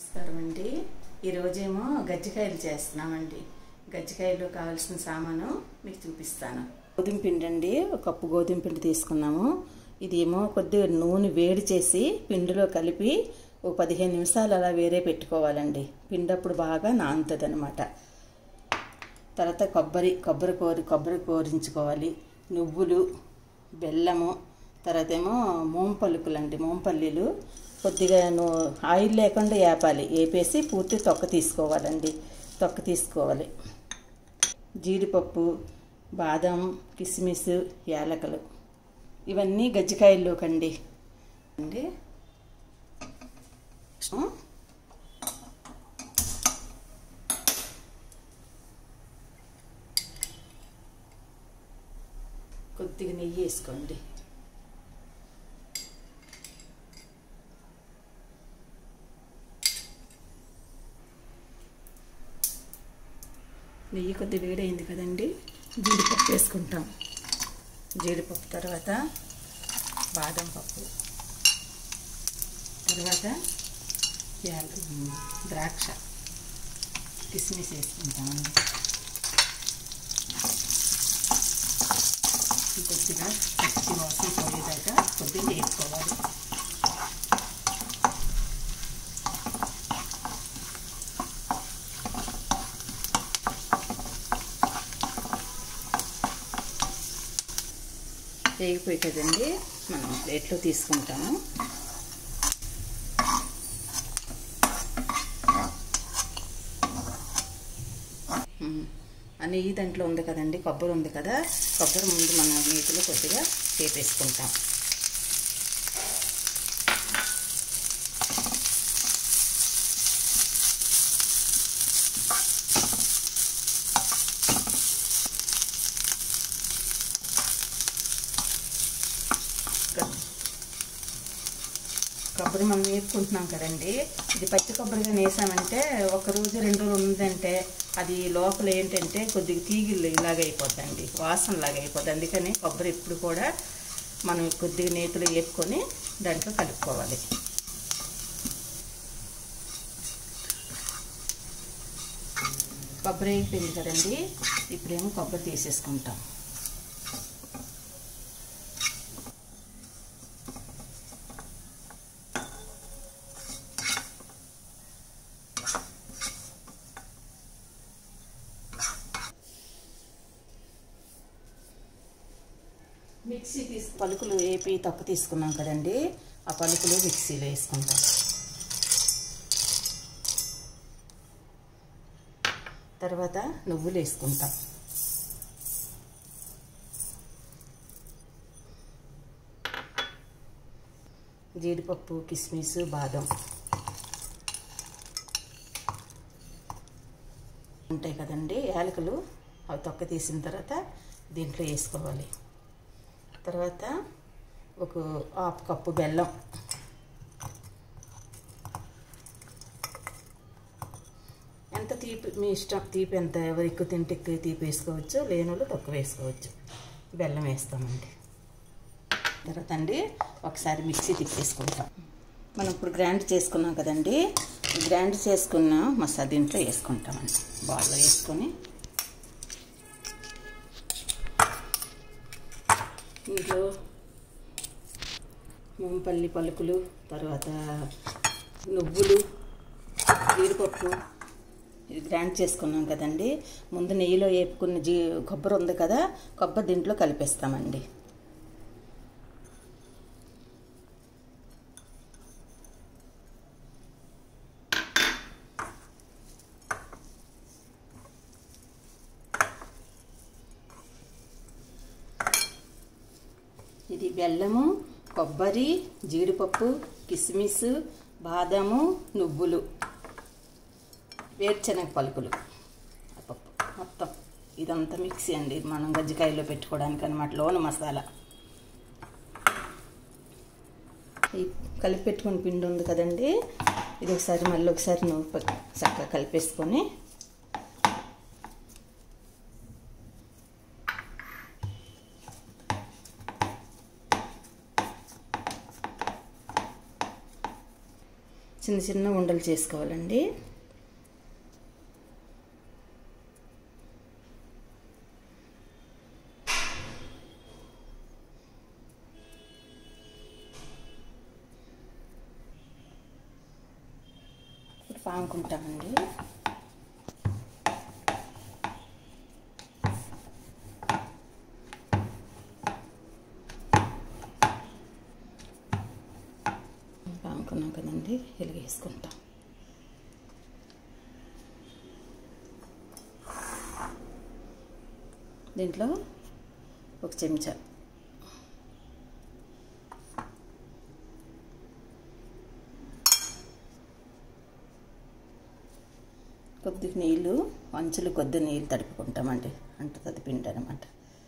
నమస్కారం అండి ఈరోజేమో గజ్జికాయలు చేస్తున్నామండి గజ్జికాయలు కావాల్సిన సామాను మీకు చూపిస్తాను గోధుమ పిండి అండి ఒక కప్పు గోధుమ పిండి తీసుకున్నాము ఇది ఏమో కొద్దిగా నూనె వేడి చేసి పిండిలో కలిపి ఒక పదిహేను నిమిషాలు అలా వేరే పెట్టుకోవాలండి పిండి అప్పుడు బాగా నానుతుంది అనమాట తర్వాత కొబ్బరి కొబ్బరి కోరి కొబ్బరి కోరించుకోవాలి నువ్వులు బెల్లము తర్వాత ఏమో మోంపలుకులు అండి మోంపల్లీలు కొద్దిగా ను ఆయిల్ లేకుండా వేపాలి వేపేసి పూర్తి తొక్క తీసుకోవాలండి తొక్క తీసుకోవాలి జీడిపప్పు బాదం కిస్మిస్ యాలకలు ఇవన్నీ గజ్జికాయల్లోకండి అండి కొద్దిగా నెయ్యి వేసుకోండి నెయ్యి కొద్ది వేడైంది కదండి జీడిపప్పు వేసుకుంటాం జీడిపప్పు తర్వాత బాదం పప్పు తర్వాత యాల ద్రాక్ష కిస్మిస్ వేసుకుంటామండి కొద్దిగా పచ్చి వాసన పోయేదాకా కొద్దిగా వేసుకోవాలి వేగిపోయి కదండి మనం ప్లేట్లో తీసుకుంటాము ఆ నెయ్యి దాంట్లో ఉంది కదండి కొబ్బరి ఉంది కదా కొబ్బరి ముందు మనం నీటిలో కొద్దిగా చేపేసుకుంటాం కొబ్బరి మనం వేపుకుంటున్నాం కదండి ఇది పచ్చి కొబ్బరిగా వేసామంటే ఒక రోజు రెండు రోజులు ఉందంటే అది లోపల ఏంటంటే కొద్దిగా తీగిళ్ళు ఇలాగ అయిపోద్దండి వాసన లాగా అయిపోద్ది అందుకని కొబ్బరి ఎప్పుడు కూడా మనం కొద్దిగా నేతిలో వేపుకొని దాంట్లో కలుపుకోవాలి కొబ్బరి అయిపోయింది కదండి ఇప్పుడేమో కొబ్బరి తీసేసుకుంటాం మిక్సీ తీసు పలుకులు వేపి తొక్క తీసుకున్నాం కదండి ఆ పలుకులు మిక్సీలో వేసుకుంటాం తర్వాత నువ్వులు వేసుకుంటాం జీడిపప్పు కిస్మిస్ బాదం ఉంటాయి కదండి యాలకులు అవి తొక్క తీసిన తర్వాత దీంట్లో వేసుకోవాలి తర్వాత ఒక హాఫ్ కప్పు బెల్లం ఎంత తీపి మీ ఇష్టం తీపి ఎంత ఎవరు ఎక్కువ తింటే ఎక్కువ తీపి వేసుకోవచ్చు లేని వాళ్ళు తక్కువ వేసుకోవచ్చు బెల్లం వేస్తామండి తర్వాత అండి ఒకసారి మిక్సీ తిప్పేసుకుంటాం మనం ఇప్పుడు గ్రైండ్ చేసుకున్నాం కదండి గ్రైండ్ చేసుకున్న మసాలా దీంట్లో వేసుకుంటామండి బాగా వేసుకొని ఇంట్లో మూంపల్లి పలుకులు తర్వాత నువ్వులు జీడిపప్పు ఇది గ్రైండ్ చేసుకున్నాం కదండి ముందు నెయ్యిలో వేపుకున్న జీ కొబ్బరి ఉంది కదా కొబ్బరి దీంట్లో కలిపేస్తామండి ఇది బెల్లము కొబ్బరి జీడిపప్పు కిస్మిస్ బాదము నువ్వులు వేరుశనగ పలుకులు పప్పు మొత్తం ఇదంతా మిక్సీ అండి మనం గజ్జికాయలో పెట్టుకోవడానికి అనమాట లోన మసాలా ఈ కలిపి పెట్టుకుని పిండి ఉంది కదండి ఇది ఒకసారి మళ్ళీ ఒకసారి నువ్వు చక్కగా కలిపేసుకొని చిన్న చిన్న చిన్న ఉండలు చేసుకోవాలండి ఇప్పుడు పాముకుంటామండి పాముకున్నాం కదండి వెలిగేసుకుంటాం దీంట్లో ఒక చెంచా కొద్దిగా నీళ్ళు అంచులు కొద్ది నీళ్ళు తడుపుకుంటామండి అంటుతుంది పిండి అనమాట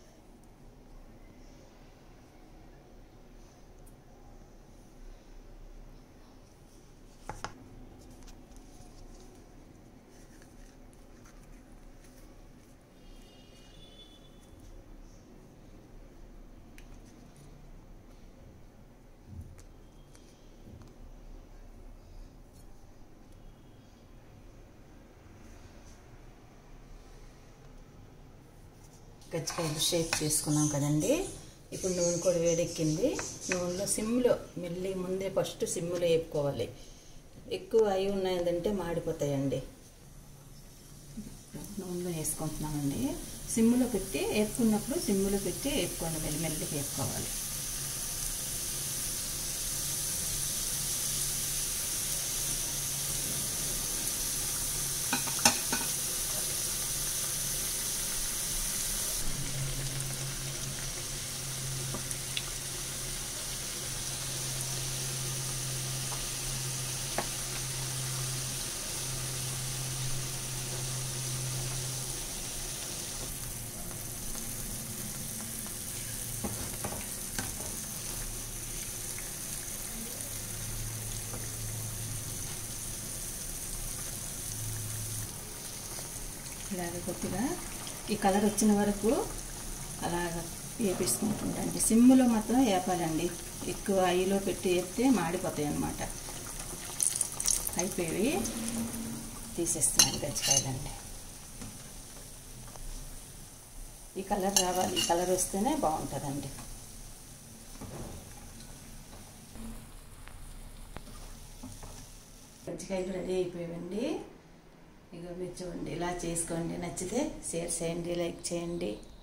గచ్చికాయలు షేక్ చేసుకున్నాం కదండి ఇప్పుడు నూనె కూడా వేడెక్కింది నూనెలో సిమ్లో మెల్లి ముందే ఫస్ట్ సిమ్లో వేపుకోవాలి ఎక్కువ అయి ఉన్నాయంటే మాడిపోతాయండి నూనెలో వేసుకుంటున్నామండి సిమ్లో పెట్టి వేపుకున్నప్పుడు సిమ్లో పెట్టి వేపుకోండి మెల్లి మెల్లిగా వేపుకోవాలి ఇలాగ కొద్దిగా ఈ కలర్ వచ్చిన వరకు అలాగ వేపించుకుంటుందండి సిమ్లో మాత్రం వేపాలండి ఎక్కువ ఐలో పెట్టి వేపితే మాడిపోతాయి అన్నమాట అయిపోయి తీసేస్తున్నాను గజ్జికాయలండి ఈ కలర్ రావాలి ఈ కలర్ వస్తేనే బాగుంటుందండి గజ్జికాయలు రెడీ అయిపోయాయండి ఇక మీరు చూడండి ఇలా చేసుకోండి నచ్చితే షేర్ చేయండి లైక్ చేయండి